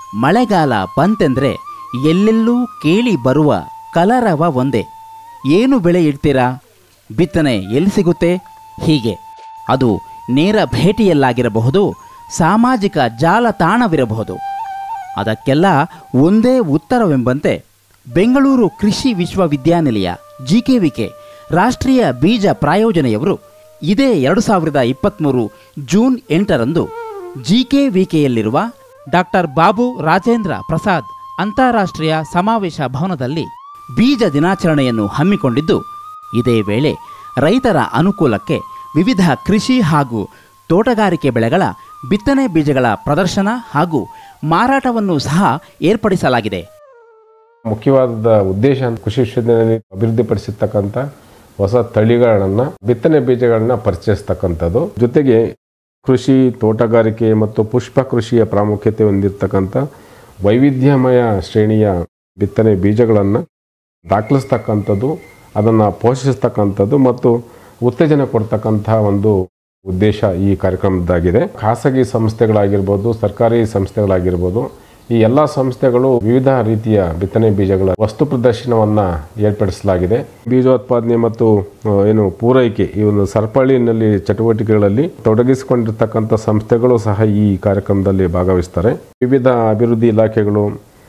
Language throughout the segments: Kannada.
ಮಳೆಗಾಲ ಬಂತೆಂದ್ರೆ ಎಲ್ಲೆಲ್ಲೂ ಕೇಳಿ ಬರುವ ಕಲರವ ಒಂದೇ ಏನು ಬೆಳೆ ಇಡ್ತೀರಾ ಬಿತ್ತನೆ ಎಲ್ಲಿ ಸಿಗುತ್ತೆ ಹೀಗೆ ಅದು ನೇರ ಭೇಟಿಯಲ್ಲಾಗಿರಬಹುದು ಸಾಮಾಜಿಕ ಜಾಲತಾಣವಿರಬಹುದು ಅದಕ್ಕೆಲ್ಲ ಒಂದೇ ಉತ್ತರವೆಂಬಂತೆ ಬೆಂಗಳೂರು ಕೃಷಿ ವಿಶ್ವವಿದ್ಯಾನಿಲಯ ಜಿಕೆವಿಕೆ ರಾಷ್ಟ್ರೀಯ ಬೀಜ ಪ್ರಾಯೋಜನೆಯವರು ಇದೇ ಎರಡು ಸಾವಿರದ ಇಪ್ಪತ್ತ್ಮೂರು ಜೂನ್ ಎಂಟರಂದು ಜಿಕೆವಿಕೆಯಲ್ಲಿರುವ ಡಾಕ್ಟರ್ ಬಾಬು ರಾಜೇಂದ್ರ ಪ್ರಸಾದ್ ಅಂತಾರಾಷ್ಟ್ರೀಯ ಸಮಾವೇಶ ಭವನದಲ್ಲಿ ಬೀಜ ದಿನಾಚರಣೆಯನ್ನು ಹಮ್ಮಿಕೊಂಡಿದ್ದು ಇದೇ ವೇಳೆ ರೈತರ ಅನುಕೂಲಕ್ಕೆ ವಿವಿಧ ಕೃಷಿ ಹಾಗೂ ತೋಟಗಾರಿಕೆ ಬೆಳೆಗಳ ಬಿತ್ತನೆ ಬೀಜಗಳ ಪ್ರದರ್ಶನ ಹಾಗೂ ಮಾರಾಟವನ್ನು ಸಹ ಏರ್ಪಡಿಸಲಾಗಿದೆ ಮುಖ್ಯವಾದ ಉದ್ದೇಶ ಕೃಷಿ ವಿಶ್ವವಿದ್ಯಾಲಯ ಅಭಿವೃದ್ಧಿಪಡಿಸಿರ್ತಕ್ಕಂಥ ಹೊಸ ತಳಿಗಳನ್ನ ಬಿತ್ತನೆ ಬೀಜಗಳನ್ನ ಪರಿಚಯಿಸ್ತಕ್ಕಂಥದ್ದು ಜೊತೆಗೆ ಕೃಷಿ ತೋಟಗಾರಿಕೆ ಮತ್ತು ಪುಷ್ಪ ಕೃಷಿಯ ಪ್ರಾಮುಖ್ಯತೆ ಹೊಂದಿರತಕ್ಕಂಥ ವೈವಿಧ್ಯಮಯ ಶ್ರೇಣಿಯ ಬಿತ್ತನೆ ಬೀಜಗಳನ್ನು ದಾಖಲಿಸ್ತಕ್ಕಂಥದ್ದು ಅದನ್ನು ಪೋಷಿಸ್ತಕ್ಕಂಥದ್ದು ಮತ್ತು ಉತ್ತೇಜನ ಕೊಡ್ತಕ್ಕಂಥ ಒಂದು ಉದ್ದೇಶ ಈ ಕಾರ್ಯಕ್ರಮದಾಗಿದೆ ಖಾಸಗಿ ಸಂಸ್ಥೆಗಳಾಗಿರ್ಬೋದು ಸರ್ಕಾರಿ ಸಂಸ್ಥೆಗಳಾಗಿರ್ಬೋದು ಈ ಎಲ್ಲ ಸಂಸ್ಥೆಗಳು ವಿವಿಧ ರೀತಿಯ ಬಿತ್ತನೆ ಬೀಜಗಳ ವಸ್ತು ಪ್ರದರ್ಶನವನ್ನ ಏರ್ಪಡಿಸಲಾಗಿದೆ ಬೀಜೋತ್ಪಾದನೆ ಮತ್ತು ಆ, ಏನು ಪೂರೈಕೆ ಈ ಒಂದು ಸರಪಳಿನಲ್ಲಿ ಚಟುವಟಿಕೆಗಳಲ್ಲಿ ತೊಡಗಿಸಿಕೊಂಡಿರ್ತಕ್ಕಂಥ ಸಂಸ್ಥೆಗಳು ಸಹ ಈ ಕಾರ್ಯಕ್ರಮದಲ್ಲಿ ಭಾಗವಹಿಸ್ತಾರೆ ವಿವಿಧ ಅಭಿವೃದ್ಧಿ ಇಲಾಖೆಗಳು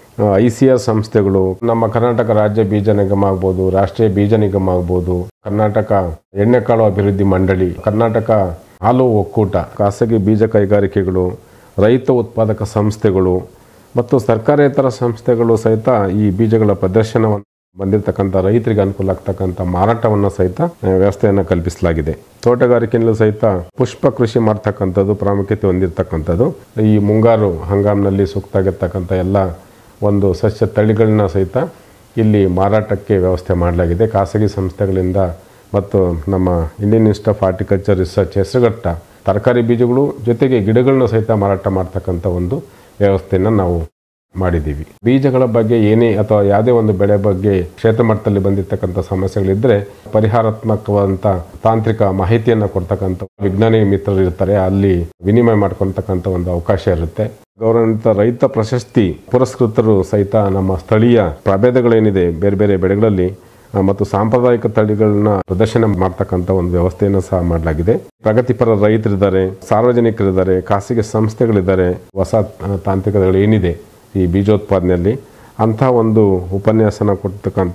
ಐ ಸಿ ಆರ್ ಸಂಸ್ಥೆಗಳು ನಮ್ಮ ಕರ್ನಾಟಕ ರಾಜ್ಯ ಬೀಜ ನಿಗಮ ಆಗ್ಬೋದು ರಾಷ್ಟ್ರೀಯ ಬೀಜ ನಿಗಮ ಆಗ್ಬೋದು ಕರ್ನಾಟಕ ಎಣ್ಣೆಕಾಳು ಅಭಿವೃದ್ಧಿ ಮಂಡಳಿ ಕರ್ನಾಟಕ ಹಾಲು ಒಕ್ಕೂಟ ಖಾಸಗಿ ಬೀಜ ಕೈಗಾರಿಕೆಗಳು ರೈತ ಉತ್ಪಾದಕ ಸಂಸ್ಥೆಗಳು ಮತ್ತು ಸರ್ಕಾರೇತರ ಸಂಸ್ಥೆಗಳು ಸಹಿತ ಈ ಬೀಜಗಳ ಪ್ರದರ್ಶನವನ್ನು ಬಂದಿರತಕ್ಕಂಥ ರೈತರಿಗೆ ಅನುಕೂಲ ಆಗ್ತಕ್ಕಂಥ ಮಾರಾಟವನ್ನು ಸಹಿತ ಆ, ವ್ಯವಸ್ಥೆಯನ್ನು ಕಲ್ಪಿಸಲಾಗಿದೆ ತೋಟಗಾರಿಕೆಯಲ್ಲೂ ಸಹಿತ ಪುಷ್ಪ ಕೃಷಿ ಮಾಡ್ತಕ್ಕಂಥದ್ದು ಪ್ರಾಮುಖ್ಯತೆ ಹೊಂದಿರತಕ್ಕಂಥದ್ದು ಈ ಮುಂಗಾರು ಹಂಗಾಮಿನಲ್ಲಿ ಸೂಕ್ತ ಆಗಿರ್ತಕ್ಕಂಥ ಎಲ್ಲ ಒಂದು ಸಸ್ಯ ತಳಿಗಳನ್ನ ಸಹಿತ ಇಲ್ಲಿ ಮಾರಾಟಕ್ಕೆ ವ್ಯವಸ್ಥೆ ಮಾಡಲಾಗಿದೆ ಖಾಸಗಿ ಸಂಸ್ಥೆಗಳಿಂದ ಮತ್ತು ನಮ್ಮ Indian Institute of Horticulture Research Hesaraghatta ತರಕಾರಿ ಬೀಜಗಳು ಜೊತೆಗೆ ಗಿಡಗಳನ್ನ ಸಹಿತ ಮಾರಾಟ ಮಾಡ್ತಕ್ಕಂಥ ಒಂದು ವ್ಯವಸ್ಥೆಯನ್ನು ನಾವು ಮಾಡಿದ್ದೀವಿ ಬೀಜಗಳ ಬಗ್ಗೆ ಏನೇ ಅಥವಾ ಯಾವುದೇ ಒಂದು ಬೆಳೆ ಬಗ್ಗೆ ಕ್ಷೇತ್ರ ಮಟ್ಟದಲ್ಲಿ ಬಂದಿರತಕ್ಕಂಥ ಸಮಸ್ಯೆಗಳಿದ್ದರೆ ಪರಿಹಾರಾತ್ಮಕವಾದಂಥ ತಾಂತ್ರಿಕ ಮಾಹಿತಿಯನ್ನು ಕೊಡ್ತಕ್ಕಂಥ ವಿಜ್ಞಾನಿ ಮಿತ್ರರು ಇರ್ತಾರೆ ಅಲ್ಲಿ ವಿನಿಮಯ ಮಾಡ್ಕೊಳ್ತಕ್ಕಂಥ ಒಂದು ಅವಕಾಶ ಇರುತ್ತೆ ಗೌರವಾನ್ವಿತ ರೈತ ಪ್ರಶಸ್ತಿ ಪುರಸ್ಕೃತರು ಸಹಿತ ನಮ್ಮ ಸ್ಥಳೀಯ ಪ್ರಭೇದಗಳೇನಿದೆ ಬೇರೆ ಬೇರೆ ಬೆಳೆಗಳಲ್ಲಿ ಆ, ಮತ್ತು ಸಾಂಪ್ರದಾಯಿಕ ತಳಿಗಳನ್ನ ಪ್ರದರ್ಶನ ಮಾಡ್ತಕ್ಕಂಥ ಒಂದು ವ್ಯವಸ್ಥೆಯನ್ನು ಸಹ ಮಾಡಲಾಗಿದೆ ಪ್ರಗತಿಪರ ರೈತರಿದ್ದಾರೆ ಸಾರ್ವಜನಿಕರಿದ್ದಾರೆ ಖಾಸಗಿ ಸಂಸ್ಥೆಗಳಿದ್ದಾರೆ ಹೊಸ ಆ, ತಾಂತ್ರಿಕತೆಗಳು ಏನಿದೆ ಈ ಬೀಜೋತ್ಪಾದನೆಯಲ್ಲಿ ಅಂಥ ಒಂದು ಉಪನ್ಯಾಸನ ಕೊಡ್ತಕ್ಕಂಥ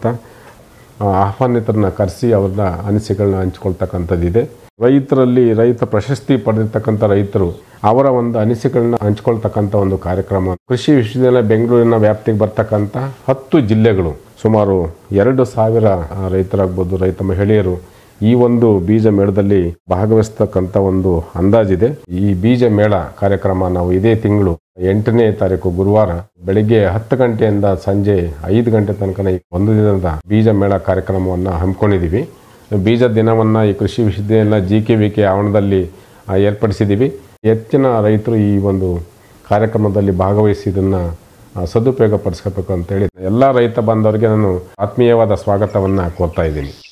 ಆ, ಆಹ್ವಾನಿತರನ್ನ ಕರೆಸಿ ಅವ್ರನ್ನ ಅನಿಸಿಕೆಗಳನ್ನ ಹಂಚ್ಕೊಳ್ತಕ್ಕಂಥದ್ದಿದೆ ರೈತರಲ್ಲಿ ರೈತ ಪ್ರಶಸ್ತಿ ಪಡೆದಿರ್ತಕ್ಕಂಥ ರೈತರು ಅವರ ಒಂದು ಅನಿಸಿಕೆಗಳನ್ನ ಹಂಚ್ಕೊಳ್ತಕ್ಕಂಥ ಒಂದು ಕಾರ್ಯಕ್ರಮ ಕೃಷಿ ವಿಶ್ವವಿದ್ಯಾಲಯ ಬೆಂಗಳೂರಿನ ವ್ಯಾಪ್ತಿಗೆ ಬರ್ತಕ್ಕಂಥ ಹತ್ತು ಜಿಲ್ಲೆಗಳು ಸುಮಾರು ಎರಡು ಸಾವಿರ ಆ, ರೈತರಾಗ್ಬೋದು ರೈತ ಮಹಿಳೆಯರು ಈ ಒಂದು ಬೀಜ ಮೇಳದಲ್ಲಿ ಭಾಗವಹಿಸ್ತಕ್ಕಂಥ ಒಂದು ಅಂದಾಜಿದೆ ಈ ಬೀಜ ಮೇಳ ಕಾರ್ಯಕ್ರಮ ನಾವು ಇದೇ ತಿಂಗಳು ಎಂಟನೇ ತಾರೀಕು ಗುರುವಾರ ಬೆಳಿಗ್ಗೆ ಹತ್ತು ಗಂಟೆಯಿಂದ ಸಂಜೆ ಐದು ಗಂಟೆ ತನಕ ಈ ಒಂದು ದಿನದ ಬೀಜ ಮೇಳ ಕಾರ್ಯಕ್ರಮವನ್ನು ಹಮ್ಮಿಕೊಂಡಿದ್ದೀವಿ ಬೀಜ ದಿನವನ್ನು ಈ ಕೃಷಿ ವಿಶ್ವವಿದ್ಯಾಲಯ ಜಿ ಕೆ ವಿ ಕೆ ಆವರಣದಲ್ಲಿ ಆ, ಏರ್ಪಡಿಸಿದ್ದೀವಿ ಹೆಚ್ಚಿನ ರೈತರು ಈ ಒಂದು ಕಾರ್ಯಕ್ರಮದಲ್ಲಿ ಭಾಗವಹಿಸಿ ಇದನ್ನು ಸದುಪಯೋಗ ಪಡಿಸ್ಕೋಬೇಕು ಅಂತೇಳಿ ಎಲ್ಲ ರೈತ ಬಾಂಧವರಿಗೆ ನಾನು ಆತ್ಮೀಯವಾದ ಸ್ವಾಗತವನ್ನು ಕೋರ್ತಾ ಇದ್ದೀನಿ